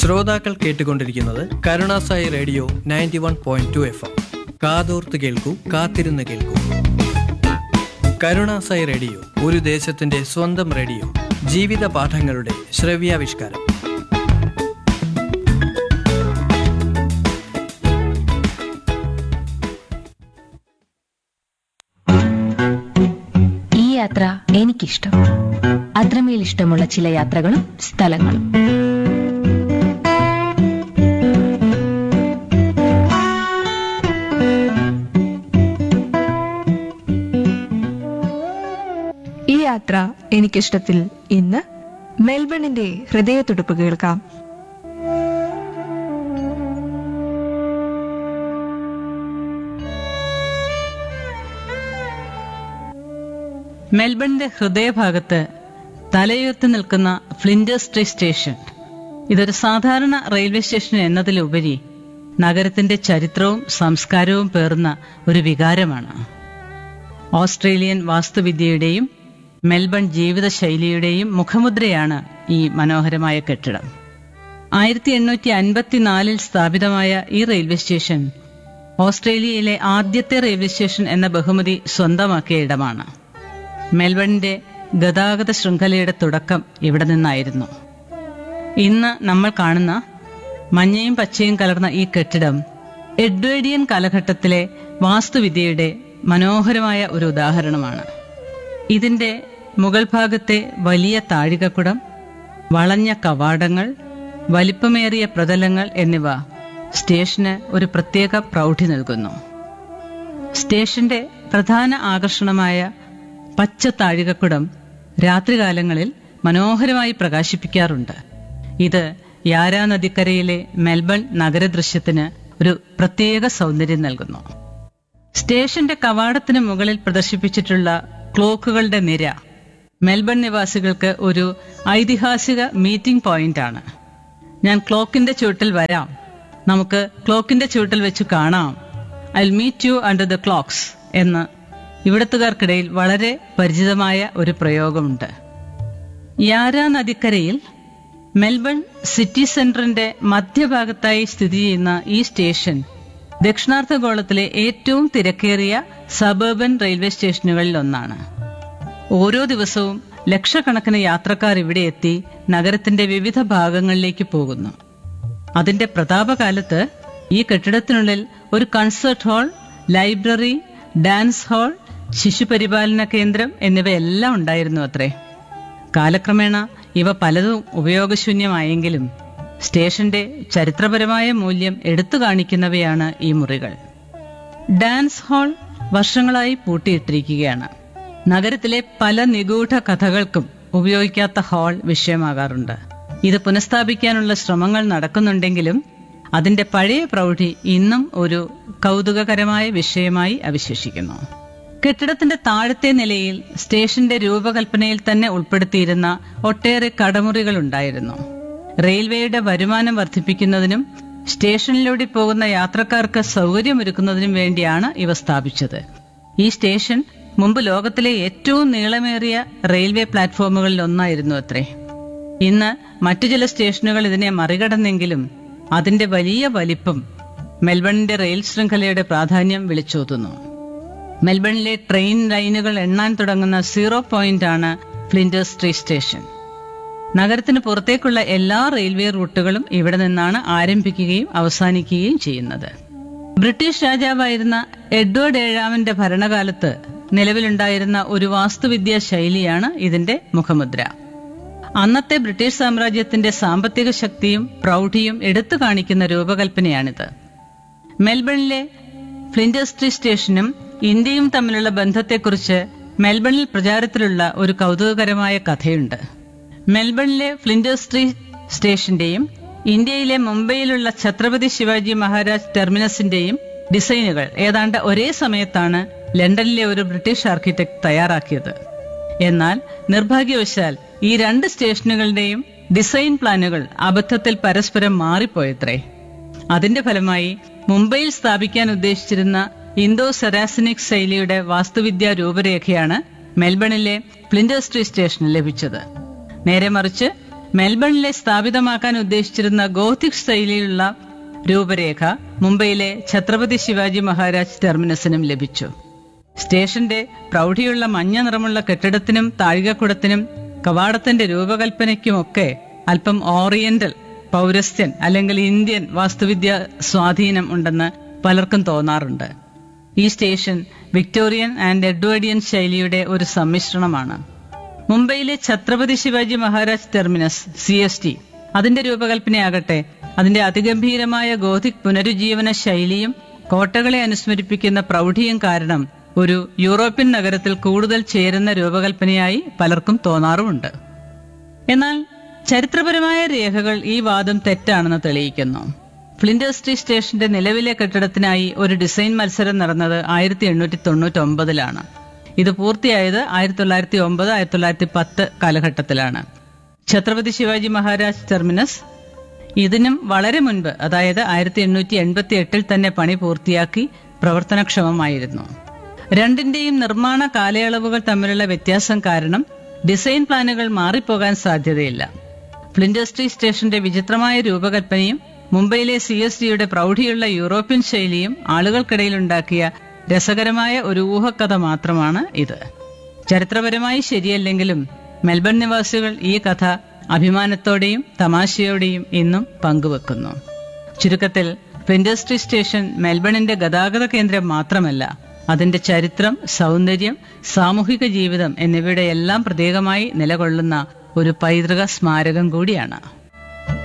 ശ്രോതാക്കൾ കേട്ടുകൊണ്ടിരിക്കുന്നത് Karunasai radio ninety one point two F M കാതോർത്ത് കേൾക്കൂ കാത്തിരുന്ന് കേൾക്കൂ കരുണാസായി റേഡിയോ ഒരു ദേശത്തിന്റെ സ്വന്തം റേഡിയോ ജീവിത പാഠങ്ങളുടെ ശ്രവ്യാവിഷ്കാരം ഈ യാത്ര എനിക്കിഷ്ടം അത്രമേൽ ഇഷ്ടമുള്ള ചില യാത്രകളും സ്ഥലങ്ങളും ഈ യാത്ര എനിക്കിഷ്ടത്തിൽ ഇന്ന് മെൽബണിന്റെ ഹൃദയത്തുടിപ്പ് കേൾക്കാം മെൽബണിന്റെ ഹൃദയഭാഗത്ത് തലയുയർത്തി നിൽക്കുന്ന ഫ്ലിൻഡേഴ്സ് സ്ട്രീറ്റ് സ്റ്റേഷൻ ഇതൊരു സാധാരണ റെയിൽവേ സ്റ്റേഷൻ എന്നതിലുപരി നഗരത്തിന്റെ ചരിത്രവും സംസ്കാരവും പേർന്ന ഒരു വികാരമാണ് ഓസ്ട്രേലിയൻ വാസ്തുവിദ്യയുടെയും മെൽബൺ ജീവിതശൈലിയുടെയും മുഖമുദ്രയാണ് ഈ മനോഹരമായ കെട്ടിടം ആയിരത്തി എണ്ണൂറ്റി അൻപത്തിനാലിൽ സ്ഥാപിതമായ ഈ റെയിൽവേ സ്റ്റേഷൻ ഓസ്ട്രേലിയയിലെ ആദ്യത്തെ റെയിൽവേ സ്റ്റേഷൻ എന്ന ബഹുമതി സ്വന്തമാക്കിയ ഇടമാണ് മെൽബണിന്റെ ഗതാഗത ശൃംഖലയുടെ തുടക്കം ഇവിടെ നിന്നായിരുന്നു ഇന്ന് നമ്മൾ കാണുന്ന മഞ്ഞയും പച്ചയും കലർന്ന ഈ കെട്ടിടം എഡ്വേഡിയൻ കാലഘട്ടത്തിലെ വാസ്തുവിദ്യയുടെ മനോഹരമായ ഒരു ഉദാഹരണമാണ് ഇതിന്റെ മുകൾ ഭാഗത്തെ വലിയ താഴികക്കുടം വളഞ്ഞ കവാടങ്ങൾ വലിപ്പമേറിയ പ്രതലങ്ങൾ എന്നിവ സ്റ്റേഷന് ഒരു പ്രത്യേക പ്രൗഢി നൽകുന്നു സ്റ്റേഷന്റെ പ്രധാന ആകർഷണമായ പച്ച താഴികക്കുടം രാത്രികാലങ്ങളിൽ മനോഹരമായി പ്രകാശിപ്പിക്കാറുണ്ട് ഇത് യാരാ നദിക്കരയിലെ മെൽബൺ നഗരദൃശ്യത്തിന് ഒരു പ്രത്യേക സൗന്ദര്യം നൽകുന്നു സ്റ്റേഷന്റെ കവാടത്തിന് മുകളിൽ പ്രദർശിപ്പിച്ചിട്ടുള്ള ക്ലോക്കുകളുടെ നിര മെൽബൺ നിവാസികൾക്ക് ഒരു ഐതിഹാസിക മീറ്റിംഗ് പോയിന്റ് ആണ് ഞാൻ ക്ലോക്കിന്റെ ചുവട്ടിൽ വരാം നമുക്ക് ക്ലോക്കിന്റെ ചുവട്ടിൽ വെച്ച് കാണാം I meet you under the clocks എന്ന് ഇവിടത്തുകാർക്കിടയിൽ വളരെ പരിചിതമായ ഒരു പ്രയോഗമുണ്ട് യാരാ നദിക്കരയിൽ മെൽബൺ സിറ്റി സെന്ററിന്റെ മധ്യഭാഗത്തായി സ്ഥിതി ചെയ്യുന്ന ഈ സ്റ്റേഷൻ ദക്ഷിണാർദ്ധഗോളത്തിലെ ഏറ്റവും തിരക്കേറിയ സബർബൻ റെയിൽവേ സ്റ്റേഷനുകളിൽ ഒന്നാണ് ഓരോ ദിവസവും ലക്ഷക്കണക്കിന് യാത്രക്കാർ ഇവിടെ എത്തി നഗരത്തിന്റെ വിവിധ ഭാഗങ്ങളിലേക്ക് പോകുന്നു അതിന്റെ പ്രതാപകാലത്ത് ഈ കെട്ടിടത്തിനുള്ളിൽ ഒരു concert hall library dance hall ശിശുപരിപാലന കേന്ദ്രം എന്നിവയെല്ലാം ഉണ്ടായിരുന്നു അത്രേ കാലക്രമേണ ഇവ പലതും ഉപയോഗശൂന്യമായെങ്കിലും സ്റ്റേഷന്റെ ചരിത്രപരമായ മൂല്യം എടുത്തു കാണിക്കുന്നവയാണ് ഈ മുറികൾ ഡാൻസ് ഹാൾ വർഷങ്ങളായി പൂട്ടിയിട്ടിരിക്കുകയാണ് നഗരത്തിലെ പല നിഗൂഢ കഥകൾക്കും ഉപയോഗിക്കാത്ത ഹാൾ വിഷയമാകാറുണ്ട് ഇത് പുനഃസ്ഥാപിക്കാനുള്ള ശ്രമങ്ങൾ നടക്കുന്നുണ്ടെങ്കിലും അതിന്റെ പഴയ പ്രൗഢി ഇന്നും ഒരു കൗതുകകരമായ വിഷയമായി അവശേഷിക്കുന്നു കെട്ടിടത്തിന്റെ താഴത്തെ നിലയിൽ സ്റ്റേഷന്റെ രൂപകൽപ്പനയിൽ തന്നെ ഉൾപ്പെടുത്തിയിരുന്ന ഒട്ടേറെ കടമുറികൾ ഉണ്ടായിരുന്നു റെയിൽവേയുടെ വരുമാനം വർദ്ധിപ്പിക്കുന്നതിനും സ്റ്റേഷനിലൂടെ പോകുന്ന യാത്രക്കാർക്ക് സൗകര്യമൊരുക്കുന്നതിനും വേണ്ടിയാണ് ഇവ സ്ഥാപിച്ചത് ഈ സ്റ്റേഷൻ മുമ്പ് ലോകത്തിലെ ഏറ്റവും നീളമേറിയ റെയിൽവേ പ്ലാറ്റ്ഫോമുകളിൽ ഒന്നായിരുന്നു അത്രേ ഇന്ന് മറ്റു ചില സ്റ്റേഷനുകൾ ഇതിനെ മറികടന്നെങ്കിലും അതിന്റെ വലിയ വലിപ്പം മെൽബണിന്റെ റെയിൽ ശൃംഖലയുടെ പ്രാധാന്യം വിളിച്ചോതുന്നു മെൽബണിലെ ട്രെയിൻ ലൈനുകൾ എണ്ണാൻ തുടങ്ങുന്ന സീറോ പോയിന്റ് ആണ് ഫ്ലിൻഡേഴ്സ് സ്ട്രീറ്റ് സ്റ്റേഷൻ നഗരത്തിന് പുറത്തേക്കുള്ള എല്ലാ റെയിൽവേ റൂട്ടുകളും ഇവിടെ നിന്നാണ് ആരംഭിക്കുകയും അവസാനിക്കുകയും ചെയ്യുന്നത് ബ്രിട്ടീഷ് രാജാവായിരുന്ന എഡ്വേർഡ് ഏഴാമന്റെ ഭരണകാലത്ത് നിലവിലുണ്ടായിരുന്ന ഒരു വാസ്തുവിദ്യാ ശൈലിയാണ് ഇതിന്റെ മുഖമുദ്ര അന്നത്തെ ബ്രിട്ടീഷ് സാമ്രാജ്യത്തിന്റെ സാമ്പത്തിക ശക്തിയും പ്രൗഢിയും എടുത്തു കാണിക്കുന്ന രൂപകൽപ്പനയാണിത് മെൽബണിലെ ഫ്ലിൻഡർ സ്ട്രീറ്റ് സ്റ്റേഷനും ഇന്ത്യയും തമ്മിലുള്ള ബന്ധത്തെക്കുറിച്ച് മെൽബണിൽ പ്രചാരത്തിലുള്ള ഒരു കൗതുകകരമായ കഥയുണ്ട് മെൽബണിലെ ഫ്ലിൻഡർ സ്ട്രീറ്റ് സ്റ്റേഷന്റെയും ഇന്ത്യയിലെ മുംബൈയിലുള്ള ഛത്രപതി ശിവാജി മഹാരാജ് ടെർമിനസിന്റെയും ഡിസൈനുകൾ ഏതാണ്ട് ഒരേ സമയത്താണ് ലണ്ടനിലെ ഒരു ബ്രിട്ടീഷ് ആർക്കിടെക്ട് തയ്യാറാക്കിയത് എന്നാൽ നിർഭാഗ്യവശാൽ ഈ രണ്ട് സ്റ്റേഷനുകളുടെയും ഡിസൈൻ പ്ലാനുകൾ അബദ്ധത്തിൽ പരസ്പരം മാറിപ്പോയത്രേ അതിന്റെ ഫലമായി മുംബൈയിൽ സ്ഥാപിക്കാൻ ഉദ്ദേശിച്ചിരുന്ന ഇന്തോ സെറാസിനിക് ശൈലിയുടെ വാസ്തുവിദ്യാ രൂപരേഖയാണ് മെൽബണിലെ ഫ്ലിൻഡർ സ്ട്രീറ്റ് സ്റ്റേഷനിൽ ലഭിച്ചത് നേരെ മറിച്ച് മെൽബണിലെ സ്ഥാപിതമാക്കാൻ ഉദ്ദേശിച്ചിരുന്ന ഗോത്തിക് ശൈലിയിലുള്ള രൂപരേഖ മുംബൈയിലെ ഛത്രപതി ശിവാജി മഹാരാജ് ടെർമിനസിനും ലഭിച്ചു സ്റ്റേഷന്റെ പ്രൗഢിയുള്ള മഞ്ഞ നിറമുള്ള കെട്ടിടത്തിനും താഴികക്കുടത്തിനും കവാടത്തിന്റെ രൂപകൽപ്പനയ്ക്കുമൊക്കെ അല്പം ഓറിയന്റൽ പൗരസ്ത്യൻ അല്ലെങ്കിൽ ഇന്ത്യൻ വാസ്തുവിദ്യ സ്വാധീനം ഉണ്ടെന്ന് പലർക്കും തോന്നാറുണ്ട് ഈ സ്റ്റേഷൻ വിക്ടോറിയൻ ആൻഡ് എഡ്വേർഡിയൻ ശൈലിയുടെ ഒരു സമ്മിശ്രണമാണ് മുംബൈയിലെ Chhatrapati Shivaji Maharaj terminus C S T അതിന്റെ രൂപകൽപ്പനയാകട്ടെ അതിന്റെ അതിഗംഭീരമായ ഗോധിക് പുനരുജ്ജീവന ശൈലിയും കോട്ടകളെ അനുസ്മരിപ്പിക്കുന്ന പ്രൗഢിയും കാരണം ഒരു യൂറോപ്യൻ നഗരത്തിൽ കൂടുതൽ ചേരുന്ന രൂപകൽപ്പനയായി പലർക്കും തോന്നാറുമുണ്ട് എന്നാൽ ചരിത്രപരമായ രേഖകൾ ഈ വാദം തെറ്റാണെന്ന് തെളിയിക്കുന്നു ഫ്ലിൻഡേഴ്സ്ട്രീ സ്റ്റേഷന്റെ നിലവിലെ കെട്ടിടത്തിനായി ഒരു ഡിസൈൻ മത്സരം നടന്നത് ആയിരത്തി എണ്ണൂറ്റി തൊണ്ണൂറ്റി ഒമ്പതിലാണ് ഇത് പൂർത്തിയായത് ആയിരത്തി തൊള്ളായിരത്തി ഒമ്പത് ആയിരത്തി തൊള്ളായിരത്തി പത്ത് കാലഘട്ടത്തിലാണ് ഛത്രപതി ശിവാജി മഹാരാജ് ടെർമിനസ് ഇതിനും വളരെ മുൻപ് അതായത് ആയിരത്തി എണ്ണൂറ്റി എൺപത്തി എട്ടിൽ തന്നെ പണി പൂർത്തിയാക്കി പ്രവർത്തനക്ഷമമായിരുന്നു രണ്ടിന്റെയും നിർമ്മാണ കാലയളവുകൾ തമ്മിലുള്ള വ്യത്യാസം കാരണം ഡിസൈൻ പ്ലാനുകൾ മാറിപ്പോകാൻ സാധ്യതയില്ല ഫ്ലിൻഡസ്ട്രി സ്റ്റേഷന്റെ വിചിത്രമായ രൂപകൽപ്പനയും മുംബൈയിലെ സി എസ് ഡിയുടെ പ്രൗഢിയുള്ള യൂറോപ്യൻ ശൈലിയും ആളുകൾക്കിടയിലുണ്ടാക്കിയ രസകരമായ ഒരു ഊഹക്കഥ മാത്രമാണ് ഇത് ചരിത്രപരമായി ശരിയല്ലെങ്കിലും മെൽബൺ നിവാസികൾ ഈ കഥ അഭിമാനത്തോടെയും തമാശയോടെയും ഇന്നും പങ്കുവെക്കുന്നു ചുരുക്കത്തിൽ ഫ്ലിൻഡസ്ട്രി സ്റ്റേഷൻ മെൽബണിന്റെ ഗതാഗത കേന്ദ്രം മാത്രമല്ല അതിന്റെ ചരിത്രം സൗന്ദര്യം സാമൂഹിക ജീവിതം എന്നിവയുടെ എല്ലാം പ്രത്യേകമായി നിലകൊള്ളുന്ന ഒരു പൈതൃക സ്മാരകം കൂടിയാണ്